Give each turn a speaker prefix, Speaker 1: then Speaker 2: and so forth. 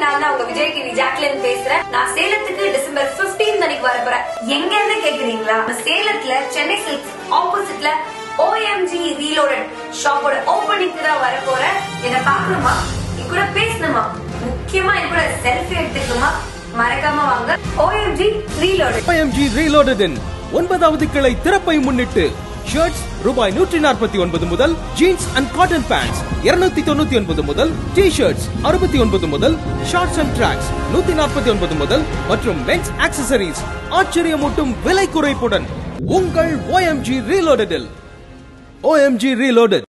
Speaker 1: நான் தான் உங்க விஜய் டிவி ஜாக்லின் பேசுறேன் நான் சேலத்துக்கு டிசம்பர் 15 அன்னைக்கு வர போறேன் எங்க இருந்து கேக்குறீங்களா நம்ம சேலத்துல சென்னை சில்க்ஸ் ஆப்போசிட்ல ஓஎம்ஜி ரீலோடட் ஷாப்போட ஓபனிங்க்கு தான் வர போறேன் என்ன பாக்கணுமா என் கூட பேசணுமா முக்கியமா என் கூட செல்ஃபி எடுத்துக்கணுமா மறக்காம வாங்க ஓஎம்ஜி ரீலோடட்
Speaker 2: OMG Reloaded இன் ஒன்பதாவது கிளை திறப்பை முன்னிட்டு ஷர்ட்ஸ் ரூபாய் நூற்றி நாற்பத்தி ஒன்பது முதல் ஜீன்ஸ் அண்ட் காட்டன் பேண்ட்ஸ் இருநூத்தி தொண்ணூத்தி ஒன்பது முதல் டி ஷர்ட்ஸ் அறுபத்தி ஒன்பது முதல் ஷார்ட்ஸ் அண்ட் ட்ராக்ஸ் நூத்தி நாற்பத்தி ஒன்பது முதல் மற்றும் மென்ஸ் ஆக்சசரிஸ் ஆச்சரியமூட்டும் விலை குறைப்புடன் உங்கள் OMG Reloaded இல் OMG Reloaded